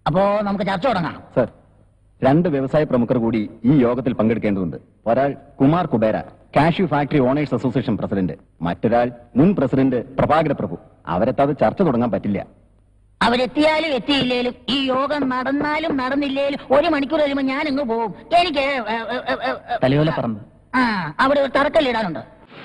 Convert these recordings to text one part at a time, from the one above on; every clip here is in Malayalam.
അപ്പോ നമുക്ക് ചർച്ച തുടങ്ങാം സർ രണ്ട് വ്യവസായ പ്രമുഖർ കൂടി ഈ യോഗത്തിൽ പങ്കെടുക്കേണ്ടതുണ്ട് ഒരാൾ Kumar Kubera cashew factory owners association president മറ്റൊരാൾ മുൻ പ്രസിഡന്റ് പ്രഭാകര പ്രഭു അവരെത്താതെ ചർച്ച തുടങ്ങാൻ പറ്റില്ല അവരെത്തിയാലും എത്തിയില്ലേലും ഈ യോഗം നടന്നാലും നടന്നില്ലേലും ഒരു മണിക്കൂർ കഴിയുമ്പോൾ ഞാൻ ഇങ്ങ് പോവും എനിക്ക് ഏ, ഏ, ഏ, ഏ, ഏ, തലയോല പറമ്പ് ആ അവിടെ ഒരു തറക്കല്ലിടാനുണ്ട്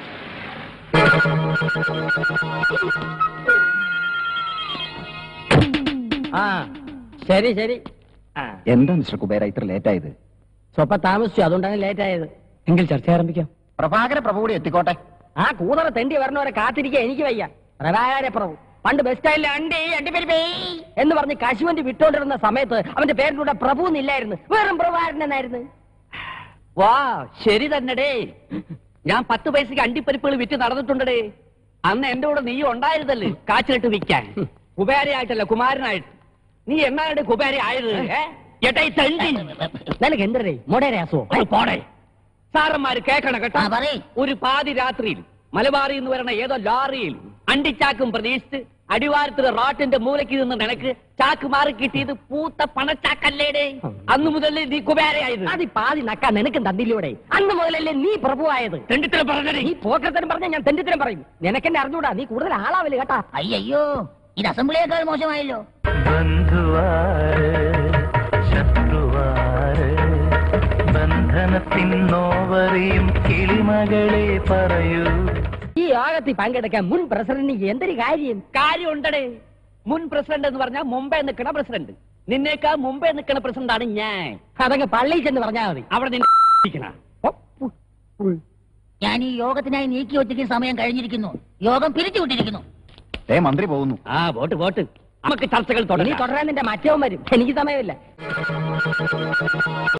ആ ശരി ശരി ആ എന്താ മിസ്റ്റർ കുബേര ഇത്ര ലേറ്റ് ആയത് സ്വപ്പം താമസിച്ചു അതുകൊണ്ടാണ് ലേറ്റ് ആയത് എങ്കിൽ ചർച്ച ആരംഭിക്കാം പ്രഭാകര പ്രഭു കൂടി എത്തിക്കോട്ടെ ആ കൂതറ തെണ്ടി വരണവരെ കാത്തിരിക്കാൻ എനിക്ക് വയ്യ പ്രഭാകര പ്രഭു പണ്ട് ബസ് സ്റ്റാൻഡിൽ അണ്ടി അണ്ടിപ്പരിപ്പേ എന്ന് പറഞ്ഞ് കശുവണ്ടി വിട്ടോണ്ടിരുന്ന സമയത്ത് അവന്റെ പേരിന്റെ കൂടെ പ്രഭു എന്നില്ലായിരുന്നു വെറും പ്രഭാകരൻ എന്നായിരുന്നു വാ ശരി തന്നെടേ ഞാൻ പത്ത് പൈസക്ക് അണ്ടിപ്പരിപ്പുകൾ വിറ്റ് നടന്നിട്ടുണ്ടടേ അന്ന് എന്റെ കൂടെ നീ ഉണ്ടായിരുന്നല്ലേ കാച്ചിലിട്ട് വിൽക്കാൻ കുബേരയായിട്ടല്ല കുമാരനായിട്ട് നീ എന്നാണ് കുബേര ആയത് ഏ? എടാ ഈ തണ്ടി നിനക്ക് എന്തരേ മൊടേരാസോ ഒന്ന് പോടെ സാറന്മാര് കേക്കണം കേട്ടോ ആ, പറയ്. ഒരു പാതി രാത്രിയിൽ മലബാറിൽ നിന്ന് വരണ ഏതോ ലോറിയിൽ അണ്ടിച്ചാക്കും പ്രതീക്ഷിച്ച് അടിവാരത്തിലെ റോട്ടിന്റെ മൂലയ്ക്ക് നിന്ന് നിനക്ക് ചാക്ക് മാറി കിട്ടിയത് പൂത്ത പണച്ചാക്കല്ലേടേ അന്ന് മുതലേ നീ കുബേരയായത് അത് ഈ പാതി നക്കാൻ നിനക്കും തന്നില്ലൂടെ അന്ന് മുതലല്ലേ നീ പ്രഭുവായത് തെണ്ടിത്തരം പറഞ്ഞടേ നീ പോക്കരത്തരം പറഞ്ഞ ഞാൻ തെണ്ടിത്തരം പറയും നിനക്കെന്നെ അറിഞ്ഞൂടാ നീ കൂടുതൽ ആളാവല് കേട്ടാ അയ്യോ ഇത് അസംബ്ലിയേക്കാൾ മോശമായല്ലോ ബന്ധുവാര് ശത്രുവാര് ബന്ധനത്തിൻ നോവറിയും കിളിമകളെ പറയൂ ഈ യോഗത്തിൽ പങ്കെടുക്കാൻ മുൻ പ്രസിഡന്റിന് എന്തൊരു കാര്യം കാര്യമുണ്ടടേ മുൻ പ്രസിഡന്റ് എന്ന് പറഞ്ഞാൽ മുമ്പേ നിൽക്കണ പ്രസിഡന്റ് നിന്നേക്കാ മുമ്പേ നിൽക്കണ പ്രസിഡന്റ് ആണ് ഞാൻ അതങ്ങ് പള്ളിയിൽ ചെന്ന് പറഞ്ഞാൽ മതി അവിടെ നിന്നെ ഞാൻ ഈ യോഗത്തിനായി നീക്കി വെച്ചിരിക്കുന്ന സമയം കഴിഞ്ഞിരിക്കുന്നു യോഗം പിരിച്ചുവിട്ടിരിക്കുന്നു ഏ മന്ത്രി പോകുന്നു ആ വോട്ട് വോട്ട് നമുക്ക് ചർച്ചകൾ ഇനി തുടങ്ങി തുടരാൻ നിന്റെ മറ്റവൻ വരും എനിക്ക് സമയമില്ല